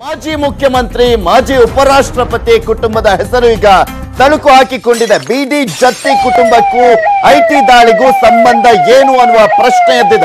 ಮಾಜಿ ಮುಖ್ಯಮಂತ್ರಿ ಮಾಜಿ ಉಪರಾಷ್ಟ್ರಪತಿ ಕುಟುಂಬದ ಹೆಸರು ಈಗ ತಳುಕು ಹಾಕಿಕೊಂಡಿದೆ ಬಿಡಿ ಜತ್ತಿ ಕುಟುಂಬಕ್ಕೂ ಐಟಿ ದಾಳಿಗೂ ಸಂಬಂಧ ಏನು ಅನ್ನುವ ಪ್ರಶ್ನೆ ಎದ್ದಿದೆ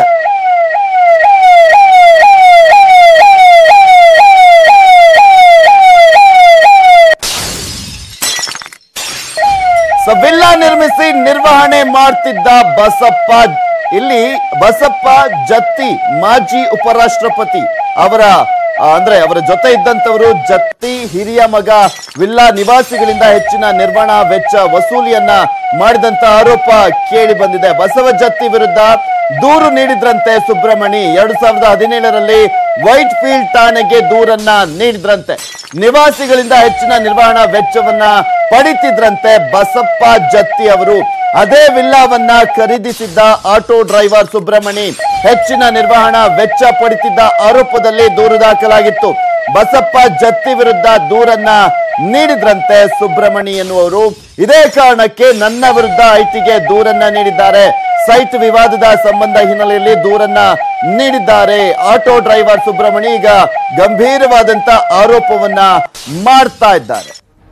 ಸೊ ವಿಲ್ಲಾ ನಿರ್ಮಿಸಿ ನಿರ್ವಹಣೆ ಮಾಡ್ತಿದ್ದ ಬಸಪ್ಪ ಇಲ್ಲಿ ಬಸಪ್ಪ ಜತ್ತಿ ಮಾಜಿ ಉಪರಾಷ್ಟ್ರಪತಿ ಅವರ ಆ, ಅಂದ್ರೆ ಅವರ ಜೊತೆ ಇದ್ದಂತವರು ಜತ್ತಿ ಹಿರಿಯ ಮಗ ವಿಲ್ಲಾ ನಿವಾಸಿಗಳಿಂದ ಹೆಚ್ಚಿನ ನಿರ್ವಹಣಾ ವೆಚ್ಚ ವಸೂಲಿಯನ್ನ ಮಾಡಿದಂತ ಆರೋಪ ಕೇಳಿ ಬಂದಿದೆ ಬಸವ ಜತ್ತಿ ವಿರುದ್ಧ ದೂರು ನೀಡಿದ್ರಂತೆ ಸುಬ್ರಹ್ಮಣಿ ಎರಡ್ ಸಾವಿರದ ಹದಿನೇಳರಲ್ಲಿ ವೈಟ್ ಫೀಲ್ಡ್ ಠಾಣೆಗೆ ದೂರನ್ನ ನೀಡಿದ್ರಂತೆ ನಿವಾಸಿಗಳಿಂದ ಹೆಚ್ಚಿನ ನಿರ್ವಹಣಾ ವೆಚ್ಚವನ್ನ ಪಡಿತಿದ್ರಂತೆ ಬಸಪ್ಪ ಜತ್ತಿ ಅವರು ಅದೇ ವಿಲ್ಲಾವನ್ನ ಖರೀದಿಸಿದ್ದ ಆಟೋ ಡ್ರೈವರ್ ಸುಬ್ರಹ್ಮಣಿ ಹೆಚ್ಚಿನ ನಿರ್ವಹಣಾ ವೆಚ್ಚ ಪಡಿತಿದ್ದ ಆರೋಪದಲ್ಲಿ ದೂರು ದಾಖಲಾಗಿತ್ತು ಬಸಪ್ಪ ಜತ್ತಿ ವಿರುದ್ಧ ದೂರನ್ನ ನೀಡಿದ್ರಂತೆ ಸುಬ್ರಹ್ಮಣಿ ಎನ್ನುವರು ಇದೇ ಕಾರಣಕ್ಕೆ ನನ್ನ ವಿರುದ್ಧ ಐಟಿಗೆ ದೂರನ್ನ ನೀಡಿದ್ದಾರೆ ಸೈಟ್ ವಿವಾದದ ಸಂಬಂಧ ಹಿನ್ನೆಲೆಯಲ್ಲಿ ದೂರನ್ನ ನೀಡಿದ್ದಾರೆ ಆಟೋ ಡ್ರೈವರ್ ಸುಬ್ರಹ್ಮಣಿ ಈಗ ಗಂಭೀರವಾದಂತ ಆರೋಪವನ್ನ ಮಾಡ್ತಾ ಇದ್ದಾರೆ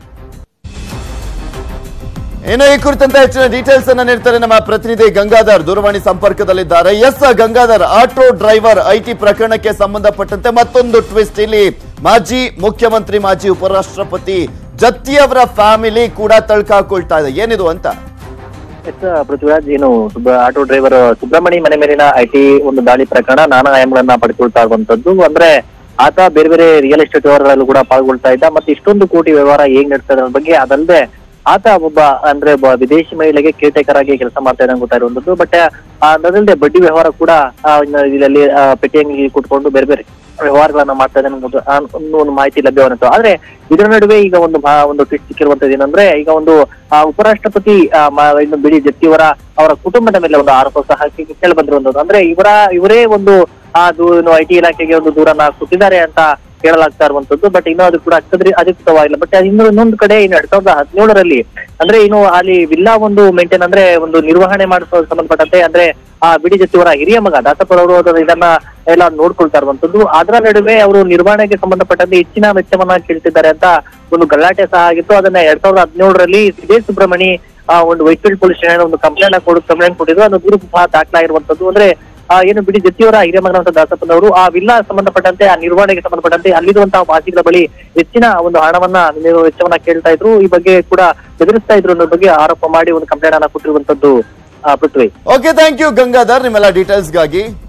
ಇನ್ನು ಈ ಕುರಿತಂತೆ ಹೆಚ್ಚಿನ ಡೀಟೇಲ್ಸ್ ಅನ್ನ ನೀಡ್ತಾರೆ ನಮ್ಮ ಪ್ರತಿನಿಧಿ ಗಂಗಾಧರ್ ದೂರವಾಣಿ ಸಂಪರ್ಕದಲ್ಲಿದ್ದಾರೆ S Gangadhar auto driver IT ಪ್ರಕರಣಕ್ಕೆ ಸಂಬಂಧಪಟ್ಟಂತೆ ಮತ್ತೊಂದು ಟ್ವಿಸ್ಟ್ ಇಲ್ಲಿ ಮಾಜಿ ಮುಖ್ಯಮಂತ್ರಿ ಮಾಜಿ ಉಪರಾಷ್ಟ್ರಪತಿ ಜತ್ತಿ ಅವರ ಫ್ಯಾಮಿಲಿ ಕೂಡ ತಳ್ಕಾಕೊಳ್ತಾ ಇದೆ ಏನಿದು ಅಂತ ಎಸ್ ಪೃಥ್ವಿರಾಜ್ ಏನು ಸುಬ್ಬ ಆಟೋ ಡ್ರೈವರ್ ಸುಬ್ರಹ್ಮಣಿ ಮನೆ ಮೇಲಿನ ಐಟಿ ಒಂದು ದಾಳಿ ಪ್ರಕರಣ ನಾನಾ ಆಯಾಮಗಳನ್ನ ಪಡೆದುಕೊಳ್ತಾ ಇರುವಂತದ್ದು ಅಂದ್ರೆ ಆತ ಬೇರೆ ಬೇರೆ ರಿಯಲ್ ಎಸ್ಟೇಟ್ ವ್ಯವಹಾರಗಳಲ್ಲೂ ಕೂಡ ಪಾಲ್ಗೊಳ್ತಾ ಇದ್ದ ಮತ್ತೆ ಇಷ್ಟೊಂದು ಕೋಟಿ ವ್ಯವಹಾರ ಹೇಗ್ ನಡ್ತಾ ಇದೆ ಅನ್ನೋ ಬಗ್ಗೆ ಅದಲ್ಲದೆ ಆತ ಒಬ್ಬ ಅಂದ್ರೆ ಒಬ್ಬ ವಿದೇಶಿ ಮಹಿಳೆಗೆ ಕೇರ್ ಟೇಕರ್ ಆಗಿ ಕೆಲಸ ಮಾಡ್ತಾ ಇದ್ದಂಗೆ ಗೊತ್ತಾಗಿರುವಂತದ್ದು ಬಟ್ ಅದಲ್ಲದೆ ಬಡ್ಡಿ ವ್ಯವಹಾರ ಕೂಡ ಆ, ಇನ್ನು ಇದರಲ್ಲಿ ಆ, ಪೆಟ್ಟಿ ಅಂಗಡಿ ಕೂತ್ಕೊಂಡು ಬೇರೆ ಬೇರೆ ವ್ಯವಹಾರಗಳನ್ನ ಮಾಡ್ತಾ ಇದ್ದಾನೆ ಅನ್ನೋದು ಆ ಒಂದು ಒಂದು ಮಾಹಿತಿ ಲಭ್ಯವಾಯಿತು ಆದ್ರೆ ಇದರ ನಡುವೆ ಈಗ ಒಂದು ಭಾ- ಒಂದು ಟ್ವಿಸ್ಟ್ ಸಿಕ್ಕಿರುವಂತದ್ದು ಏನಂದ್ರೆ ಈಗ ಒಂದು ಆ, ಉಪರಾಷ್ಟ್ರಪತಿ ಆ, ಮ- ಇನ್ನು ಬಿಡಿ ಜತ್ತಿಯವರ ಅವರ ಕುಟುಂಬದ ಮೇಲೆ ಒಂದು ಆರೋಪ ಸಹ ಕೇಳಿ ಬಂದಿರುವಂತದ್ದು ಅಂದ್ರೆ ಇವರ ಇವರೇ ಒಂದು ಆ ಐ ಟಿ ಇಲಾಖೆಗೆ ಒಂದು ದೂರನ್ನ ಕೊಟ್ಟಿದ್ದಾರೆ ಅಂತ ಹೇಳಲಾಗ್ತಾ ಇರುವಂತದ್ದು ಬಟ್ ಇನ್ನೂ ಅದು ಕೂಡ ಅಕ್ಷದ್ರ ಅಧಿಕೃತವಾಗಿಲ್ಲ ಬಟ್ ಇನ್ನು ಇನ್ನೊಂದು ಕಡೆ ಇನ್ನು ಎರಡ್ ಸಾವಿರದ ಹದಿನೇಳರಲ್ಲಿ ಅಂದ್ರೆ ಇನ್ನು ಅಲ್ಲಿ ವಿಲ್ಲಾ ಒಂದು ಮೇಂಟೈನ್ ಅಂದ್ರೆ ಒಂದು ನಿರ್ವಹಣೆ ಮಾಡಿಸೋ ಸಂಬಂಧಪಟ್ಟಂತೆ ಅಂದ್ರೆ ಆ ಬಿಡಿ ಜತ್ತಿಯವರ ಹಿರಿಯ ಮಗ ದಾಸಪ್ಪರ್ ಅವರು ಅದನ್ನ ಇದನ್ನ ಎಲ್ಲ ನೋಡ್ಕೊಳ್ತಾ ಇರುವಂತದ್ದು ಅದರ ನಡುವೆ ಅವರು ನಿರ್ವಹಣೆಗೆ ಸಂಬಂಧಪಟ್ಟಂತೆ ಹೆಚ್ಚಿನ ವೆಚ್ಚವನ್ನ ಕೇಳ್ತಿದ್ದಾರೆ ಅಂತ ಒಂದು ಗಲಾಟೆ ಸಹ ಆಗಿತ್ತು ಅದನ್ನ ಎರಡ್ ಸಾವಿರದ ಹದಿನೇಳರಲ್ಲಿ ಸಿದೇ ಸುಬ್ರಹ್ಮಣಿ ಆ ಒಂದು ವೈಟ್ಫೀಲ್ಡ್ ಪೊಲೀಸ್ ಸ್ಟೇಷನ್ ಒಂದು ಕಂಪ್ಲೇಂಟ್ ಕೊಡು ಕಂಪ್ಲೇಂಟ್ ಕೊಟ್ಟಿದ್ರು ಅದು ದೂರು ಸಹ ದಾಖಲಾಗಿರುವಂತದ್ದು ಅಂದ್ರೆ ಆ ಏನು ಬಿಡಿ ಜತ್ತಿಯವರ ಹಿರಿಯ ಮಗನಂತ ದಾಸಪ್ಪನವರು ಆ ವಿಲ್ಲಾ ಸಂಬಂಧಪಟ್ಟಂತೆ ಆ ನಿರ್ವಹಣೆಗೆ ಸಂಬಂಧಪಟ್ಟಂತೆ ಅಲ್ಲಿರುವಂತಹ ವಾಸಿಗಳ ಬಳಿ ಹೆಚ್ಚಿನ ಒಂದು ಹಣವನ್ನ ನೀವು ವೆಚ್ಚವನ್ನ ಕೇಳ್ತಾ ಇದ್ರು ಈ ಬಗ್ಗೆ ಕೂಡ ಬೆದರಿಸ್ತಾ ಇದ್ರು ಅನ್ನೋ ಬಗ್ಗೆ ಆರೋಪ ಮಾಡಿ ಒಂದು ಕಂಪ್ಲೇಂಟ್ ಅನ್ನ ಕೊಟ್ಟಿರುವಂತದ್ದು ಆ, Prithvi okay thank you Gangadhar ನಿಮ್ಮೆಲ್ಲ ಡೀಟೇಲ್ಸ್ಗಾಗಿ